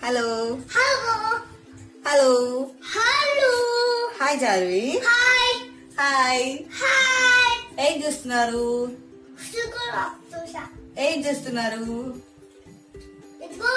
hello hello hello hello hi జార్వి hi hi hi ఏం చూస్తున్నారు షుగర్ ఆఫ్టోషా ఏం చేస్తున్నారు ఇదిగో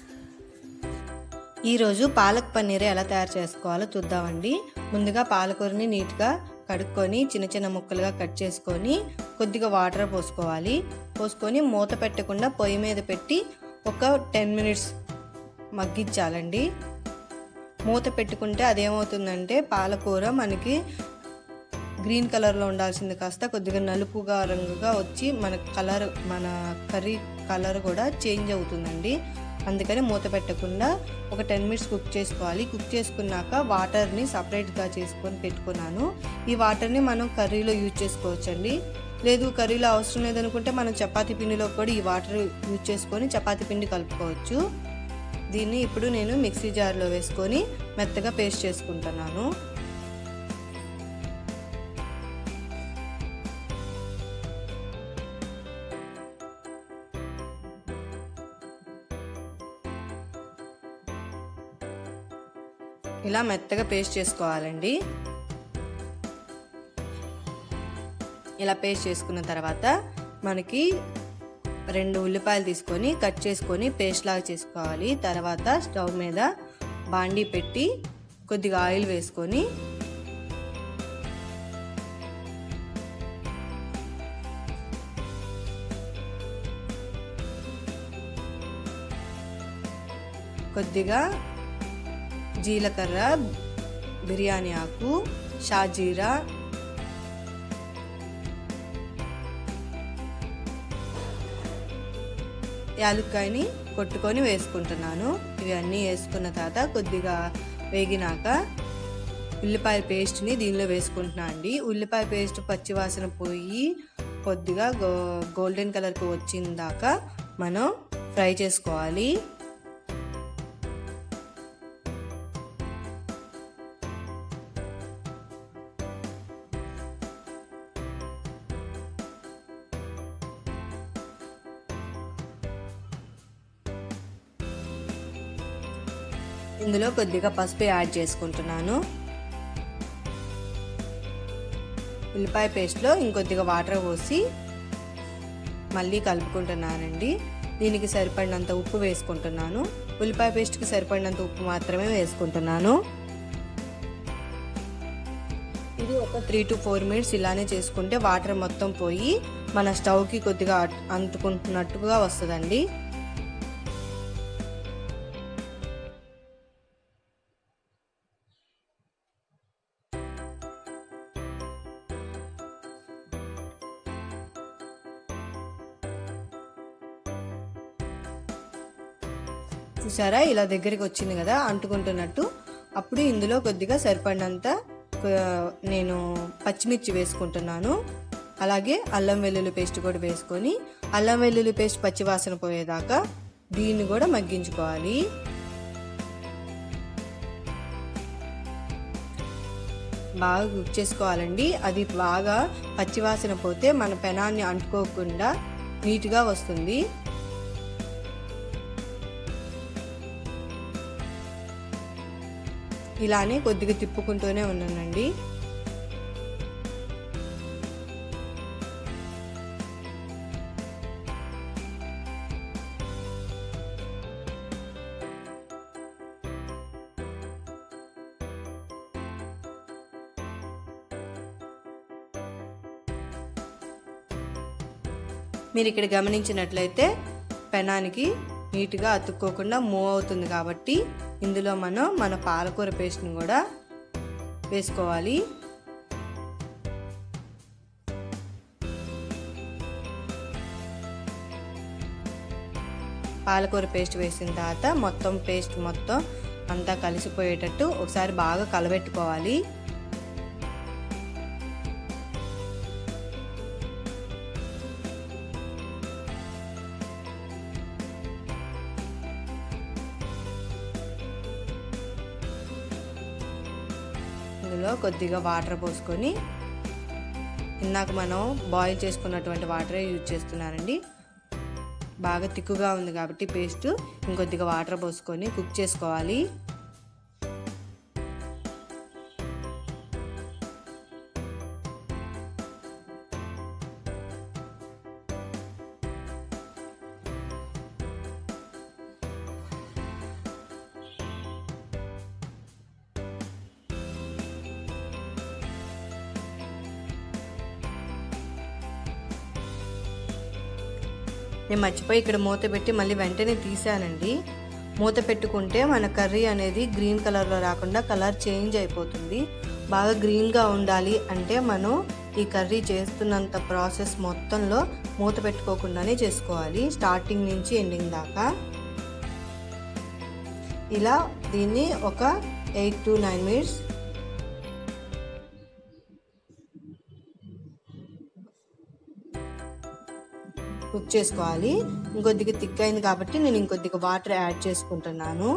ఈరోజు పాలక్ పన్నీర్ ఎలా తయారు చేసుకోవాలో చూద్దామండి ముందుగా పాలకూరని నీట్గా కడుక్కొని చిన్న చిన్న ముక్కలుగా కట్ చేసుకొని కొద్దిగా వాటర్ పోసుకోవాలి పోసుకొని మూత పెట్టకుండా పొయ్యి మీద పెట్టి ఒక టెన్ మినిట్స్ మగ్గించాలండి మూత పెట్టుకుంటే అదేమవుతుందంటే పాలకూర మనకి గ్రీన్ కలర్లో ఉండాల్సింది కాస్త కొద్దిగా నలుపుగా రంగుగా వచ్చి మన కలర్ మన కర్రీ కలర్ కూడా చేంజ్ అవుతుందండి అందుకని మూత పెట్టకుండా ఒక టెన్ మినిట్స్ కుక్ చేసుకోవాలి కుక్ చేసుకున్నాక వాటర్ని సపరేట్గా చేసుకొని పెట్టుకున్నాను ఈ వాటర్ని మనం కర్రీలో యూజ్ చేసుకోవచ్చండి లేదు కర్రీలో అవసరం లేదనుకుంటే మనం చపాతీ పిండిలో కూడా ఈ వాటర్ యూజ్ చేసుకొని చపాతీ పిండి కలుపుకోవచ్చు దీన్ని ఇప్పుడు నేను మిక్సీ జార్లో వేసుకొని మెత్తగా పేస్ట్ చేసుకుంటున్నాను ఇలా మెత్తగా పేస్ట్ చేసుకోవాలండి ఇలా పేస్ట్ చేసుకున్న తర్వాత మనకి రెండు ఉల్లిపాయలు తీసుకొని కట్ చేసుకొని పేస్ట్ లాగా చేసుకోవాలి తర్వాత స్టవ్ మీద బాండీ పెట్టి కొద్దిగా ఆయిల్ వేసుకొని కొద్దిగా జీలకర్ర బిర్యానీ ఆకు షాజీరా యాలుక్కాయని కొట్టుకొని వేసుకుంటున్నాను ఇవన్నీ వేసుకున్న తర్వాత కొద్దిగా వేగినాక ఉల్లిపాయ పేస్ట్ని దీనిలో వేసుకుంటున్నా అండి ఉల్లిపాయ పేస్ట్ పచ్చివాసన పోయి కొద్దిగా గో గోల్డెన్ కలర్కి వచ్చిన దాకా మనం ఫ్రై చేసుకోవాలి ఇందులో కొద్దిగా పసుపు యాడ్ చేసుకుంటున్నాను ఉల్లిపాయ పేస్ట్లో ఇంకొద్దిగా వాటర్ పోసి మళ్ళీ కలుపుకుంటున్నానండి దీనికి సరిపడినంత ఉప్పు వేసుకుంటున్నాను ఉల్లిపాయ పేస్ట్కి సరిపడినంత ఉప్పు మాత్రమే వేసుకుంటున్నాను ఇది ఒక త్రీ టు ఫోర్ మినిట్స్ ఇలానే చేసుకుంటే వాటర్ మొత్తం పోయి మన స్టవ్కి కొద్దిగా అంటుకుంటున్నట్టుగా వస్తుందండి చూసారా ఇలా దగ్గరికి వచ్చింది కదా అంటుకుంటున్నట్టు అప్పుడు ఇందులో కొద్దిగా సరిపడినంత నేను పచ్చిమిర్చి వేసుకుంటున్నాను అలాగే అల్లం వెల్లుల్లి పేస్ట్ కూడా వేసుకొని అల్లం వెల్లుల్లి పేస్ట్ పచ్చివాసన పోయేదాకా దీన్ని కూడా మగ్గించుకోవాలి బాగా కుక్ చేసుకోవాలండి అది బాగా పచ్చివాసన పోతే మన పెనాన్ని అంటుకోకుండా నీట్గా వస్తుంది ఇలానే కొద్దిగా తిప్పుకుంటూనే ఉన్నానండి మీరు ఇక్కడ గమనించినట్లయితే పెనానికి నీట్గా అతుక్కోకుండా మూవ్ అవుతుంది కాబట్టి ఇందులో మనం మన పాలకూర పేస్ట్ని కూడా వేసుకోవాలి పాలకూర పేస్ట్ వేసిన తర్వాత మొత్తం పేస్ట్ మొత్తం అంతా కలిసిపోయేటట్టు ఒకసారి బాగా కలబెట్టుకోవాలి ఇందులో కొద్దిగా వాటర్ పోసుకొని ఇందాక మనం బాయిల్ చేసుకున్నటువంటి వాటరే యూజ్ చేస్తున్నానండి బాగా తిక్కుగా ఉంది కాబట్టి పేస్ట్ ఇంకొద్దిగా వాటర్ పోసుకొని కుక్ చేసుకోవాలి నేను మర్చిపోయి ఇక్కడ మూత పెట్టి మళ్ళీ వెంటనే తీసానండి మూత పెట్టుకుంటే మన కర్రీ అనేది గ్రీన్ కలర్లో రాకుండా కలర్ చేంజ్ అయిపోతుంది బాగా గ్రీన్గా ఉండాలి అంటే మనం ఈ కర్రీ చేస్తున్నంత ప్రాసెస్ మొత్తంలో మూత పెట్టుకోకుండానే చేసుకోవాలి స్టార్టింగ్ నుంచి ఎండింగ్ దాకా ఇలా దీన్ని ఒక eight to nine minutes cook చేసుకోవాలి ఇంకొద్దిగా థిక్ అయింది కాబట్టి నేను ఇంకొద్దిగా వాటర్ యాడ్ చేసుకుంటున్నాను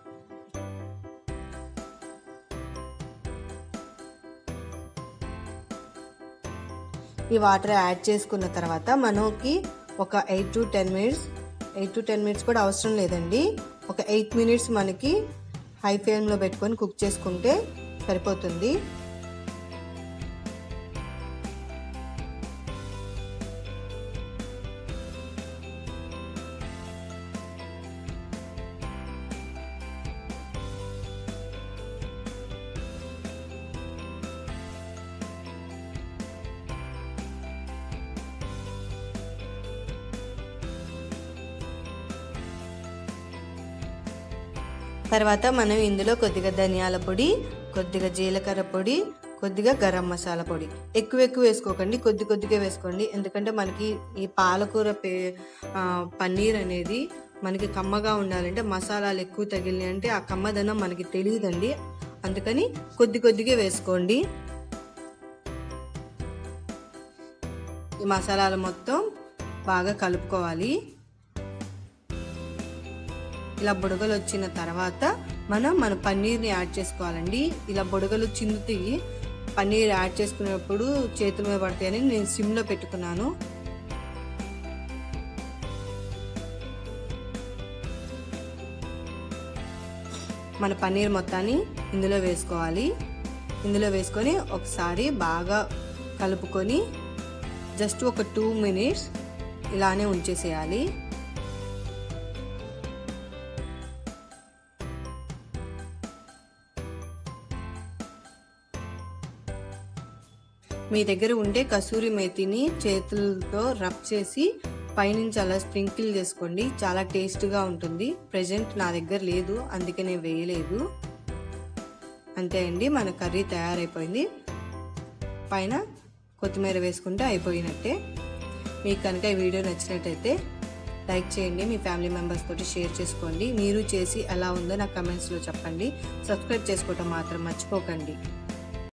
ఈ వాటర్ యాడ్ చేసుకున్న తర్వాత మనకి ఒక eight to ten minutes eight to ten minutes కూడా అవసరం లేదండి ఒక ఎయిట్ మినిట్స్ మనకి హై ఫ్లేమ్లో పెట్టుకొని కుక్ చేసుకుంటే సరిపోతుంది తర్వాత మనం ఇందులో కొద్దిగా ధనియాల పొడి కొద్దిగా జీలకర్ర పొడి కొద్దిగా గరం మసాలా పొడి ఎక్కువ ఎక్కువ వేసుకోకండి కొద్ది కొద్దిగా వేసుకోండి ఎందుకంటే మనకి ఈ పాలకూర పే ఆ, పన్నీర్ అనేది మనకి కమ్మగా ఉండాలంటే మసాలాలు ఎక్కువ తగిలినాయి అంటే ఆ కమ్మదనం మనకి తెలియదండి అందుకని కొద్ది కొద్దిగా వేసుకోండి ఈ మసాలాలు మొత్తం బాగా కలుపుకోవాలి ఇలా బుడగలు వచ్చిన తర్వాత మనం మన పన్నీర్ని యాడ్ చేసుకోవాలండి ఇలా బుడగలు చిందుతాయి పన్నీర్ యాడ్ చేసుకునేటప్పుడు చేతుల మీద పడతాయని నేను సిమ్లో పెట్టుకున్నాను మన పన్నీర్ మొత్తాన్ని ఇందులో వేసుకోవాలి ఇందులో వేసుకొని ఒకసారి బాగా కలుపుకొని జస్ట్ ఒక టూ మినిట్స్ ఇలానే ఉంచేసేయాలి మీ దగ్గర ఉంటే కసూరి మేతిని చేతులతో రబ్ చేసి పైనుంచి అలా స్ప్రింకిల్ చేసుకోండి చాలా టేస్ట్గా ఉంటుంది ప్రజెంట్ నా దగ్గర లేదు అందుకే నేను వేయలేదు అంతే అండి మన కర్రీ తయారైపోయింది పైన కొత్తిమీర వేసుకుంటే అయిపోయినట్టే మీకు కనుక ఈ వీడియో నచ్చినట్టయితే లైక్ చేయండి మీ ఫ్యామిలీ మెంబర్స్ తోటి షేర్ చేసుకోండి మీరు చేసి ఎలా ఉందో నాకు కమెంట్స్లో చెప్పండి సబ్స్క్రైబ్ చేసుకోవటం మాత్రం మర్చిపోకండి